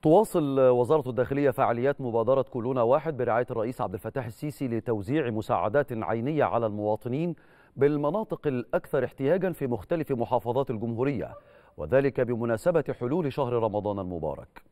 تواصل وزارة الداخلية فعاليات مبادرة كلنا واحد برعاية الرئيس عبد الفتاح السيسي لتوزيع مساعدات عينية على المواطنين بالمناطق الأكثر احتياجا في مختلف محافظات الجمهورية وذلك بمناسبة حلول شهر رمضان المبارك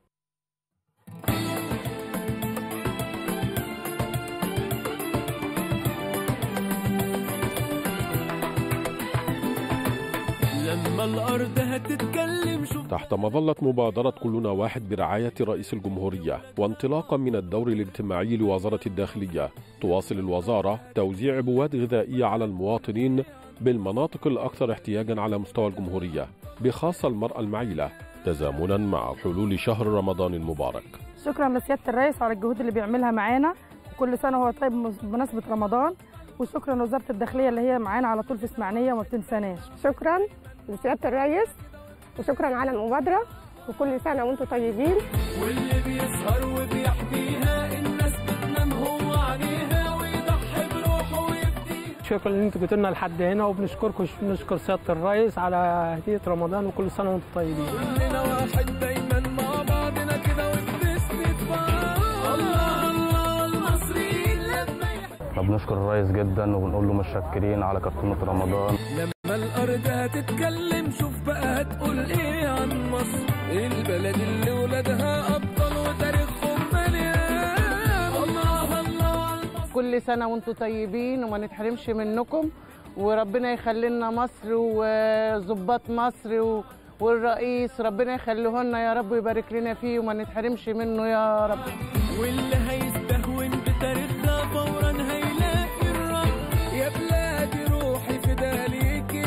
لما الأرض هتتكلم شوف تحت مظلة مبادرة كلنا واحد برعاية رئيس الجمهورية وانطلاقا من الدور الاجتماعي لوزارة الداخلية تواصل الوزارة توزيع بواد غذائية على المواطنين بالمناطق الأكثر احتياجا على مستوى الجمهورية بخاصة المرأة المعيلة تزامنا مع حلول شهر رمضان المبارك شكرا لسياده الرئيس على الجهود اللي بيعملها معانا وكل سنه هو طيب بمناسبه رمضان وشكرا لوزاره الداخليه اللي هي معانا على طول في اسماعيليه وما بتنساناش شكرا لسياده الرئيس وشكرا على المبادره وكل سنه وانتم طيبين واللي بيسهر وبيحميها الناس بتنام هو عليها ويضحي بروحه ويفديها شكرا ان انتوا جيتوا لنا لحد هنا وبنشكركم بنشكر سياده الرئيس على هديه رمضان وكل سنه وانتم طيبين كلنا واحد دايما مع بعضنا كده وبنسند بعض الله الله المصريين لما يحب بنشكر الرئيس جدا وبنقول له متشكرين على كرتونة رمضان لما الأرض هتتكلم شوف بقى هتقول إيه عن مصر البلد اللي ولادها أبطال وتاريخهم مليان الله الله كل سنة وانتم طيبين وما نتحرمش منكم وربنا يخلي لنا مصر وظباط مصر و... والرئيس ربنا يخليه لنا يا رب ويبارك لنا فيه وما نتحرمش منه يا رب واللي هيستهون بتاريخها فورا هيلاقي الرب يا بلادي روحي فداليكي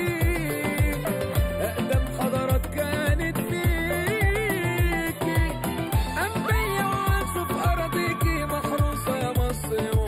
أقدم حضارات كانت فيكي أنبياء وعاشوا في أراضيكي محروسة يا مصر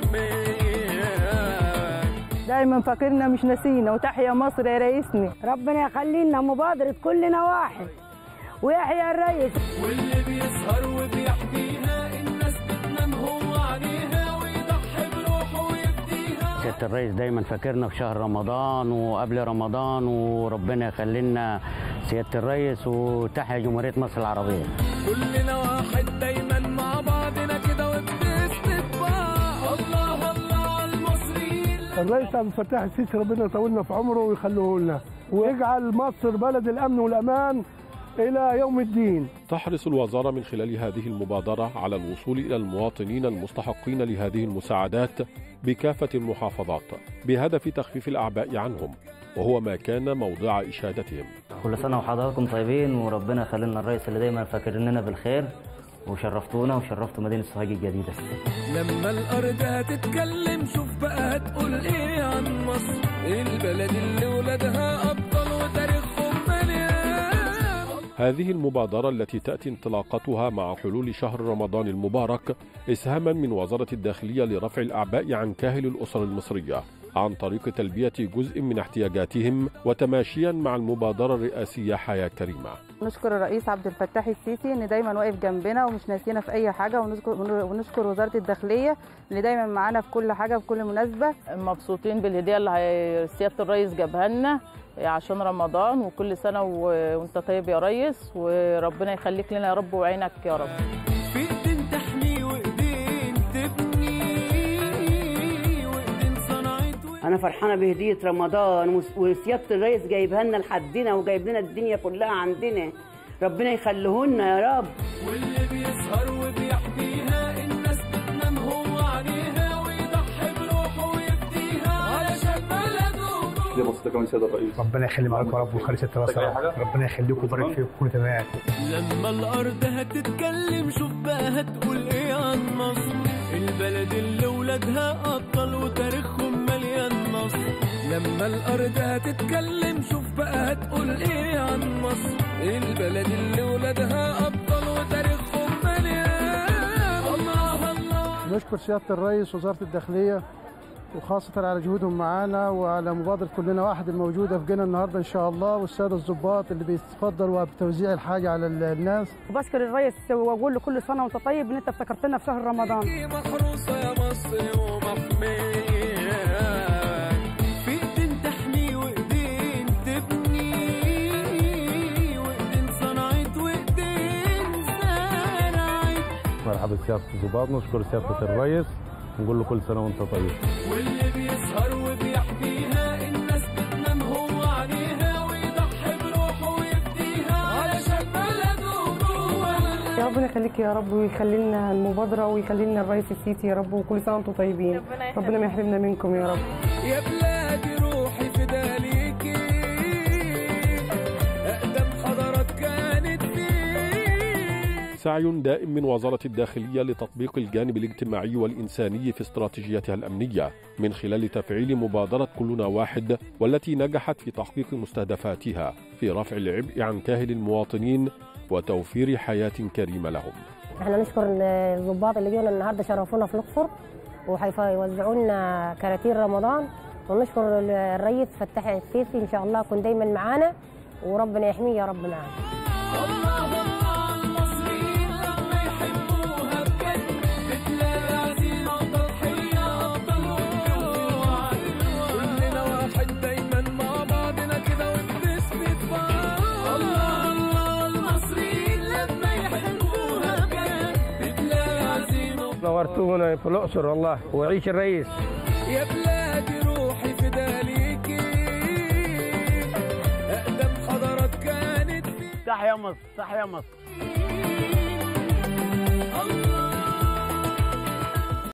ومحمية دايما فاكرنا مش ناسينا وتحيا مصر يا رئيسنا ربنا يخلي لنا مبادره كلنا واحد ويحيى الرئيس واللي بيسهر وبيحميها الناس بتنام هو عليها ويضحي بروحه ويفديها سيادة الرئيس دايما فاكرنا في شهر رمضان وقبل رمضان وربنا يخلي لنا سيادة الرئيس وتحيا جمهورية مصر العربية كلنا واحد دايما مع بعضنا كده وبنسند بعض الله الله المصريين الرئيس عبد الفتاح السيسي ربنا يطولنا في عمره ويخليه لنا ويجعل مصر بلد الامن والامان الى يوم الدين تحرص الوزارة من خلال هذه المبادرة على الوصول إلى المواطنين المستحقين لهذه المساعدات بكافة المحافظات بهدف تخفيف الأعباء عنهم وهو ما كان موضع إشادتهم كل سنة وحضراتكم طيبين وربنا يخلي لنا الرئيس اللي دايما فاكرنا بالخير وشرفتونا وشرفتوا مدينة سوهاج الجديدة لما الأرض هتتكلم شوف بقى هتقول إيه عن مصر البلد اللي ولادها أبطال وتاريخهم مليان هذه المبادرة التي تأتي انطلاقتها مع حلول شهر رمضان المبارك إسهاما من وزارة الداخلية لرفع الأعباء عن كاهل الأسر المصرية عن طريق تلبية جزء من احتياجاتهم وتماشيا مع المبادرة الرئاسية حياة كريمة نشكر الرئيس عبد الفتاح السيسي ان دايما واقف جنبنا ومش ناسينا في اي حاجه ونشكر, ونشكر وزاره الداخليه اللي دايما معانا في كل حاجه في كل مناسبه مبسوطين بالهديه اللي هي- سياده الرئيس جابها لنا عشان رمضان وكل سنه و- وانت طيب يا ريس وربنا يخليك لنا يا رب وعينك يا رب في ايدين تحمي وايدين تبني وايدين صنعت انا فرحانه بهديه رمضان وس- وسياده الرئيس جايبها لنا لحدنا وجايب لنا الدنيا كلها عندنا ربنا يخليهولنا يا رب واللي بيسهر وبيحميها الناس بتنام هو عليها ويضحي بروحه ويفديها علشان بلده ليه بصيت كمان سيد الرئيس ربنا يخلي معاكم يا رب ويخلي ست راسها ربنا يخليكم ويبارك فيكم كل تمام لما الأرض هتتكلم شوف بقى هتقول إيه عن مصر البلد اللي ولادها أبطال وتاريخهم مليان نصر لما الأرض هتتكلم شوف بقى هتقول إيه عن مصر البلد اللي ولادها أبطال وتاريخهم مليان الله الله نشكر سياده الرئيس وزاره الداخليه وخاصة على جهودهم معانا وعلى مبادرة كلنا واحد الموجودة في جنة النهاردة إن شاء الله والسادة الضباط اللي بيتفضلوا بتوزيع الحاجة على ال- الناس وبشكر الرئيس واقول له كل سنه وانت طيب ان انت افتكرتنا في شهر رمضان محروسة يا مصر ومحمية في ايدين تحمي وايدين تبني وايدين صنعت وايدين مرحبا سياده الضباط نشكر سياده الرئيس ونقول له كل سنه وانت طيب واللي بيسهر وبيحميها الناس بتنام هو عليها ويضحي بروحه ويفديها علشان بلده جوه يا ربنا يخليك يا رب ويخلي لنا المبادره ويخلي لنا الرئيس السيسي يا رب وكل سنه وانتم طيبين ربنا ما يحرمنا منكم يا رب يا بلادي روحي فداليكي اقدم حضارات كانت فيه سعي دائم من وزارة الداخلية لتطبيق الجانب الاجتماعي والإنساني في استراتيجيتها الأمنية من خلال تفعيل مبادرة كلنا واحد والتي نجحت في تحقيق مستهدفاتها في رفع العبء عن كاهل المواطنين وتوفير حياة كريمة لهم احنا نشكر الضباط اللي جونا النهارده شرفونا في الاقصر وهيوزعوا لنا كراتين رمضان ونشكر الرئيس فتح السيسي ان شاء الله يكون دايما معانا وربنا يحميه يا رب معانا الله الله المصريين لما يحبوها بجد بتلاقي عزيمة وتضحية أبطال وعد كلنا واحد دايما مع بعضنا كده وبنسند بعض الله الله المصريين لما يحبوها بجد بتلاقي عزيمة نورتونا في الاقصر والله وعيش الرئيس يا بلادي روحي فداليكي أقدم حضارات كانت تحيا مصر تحيا مصر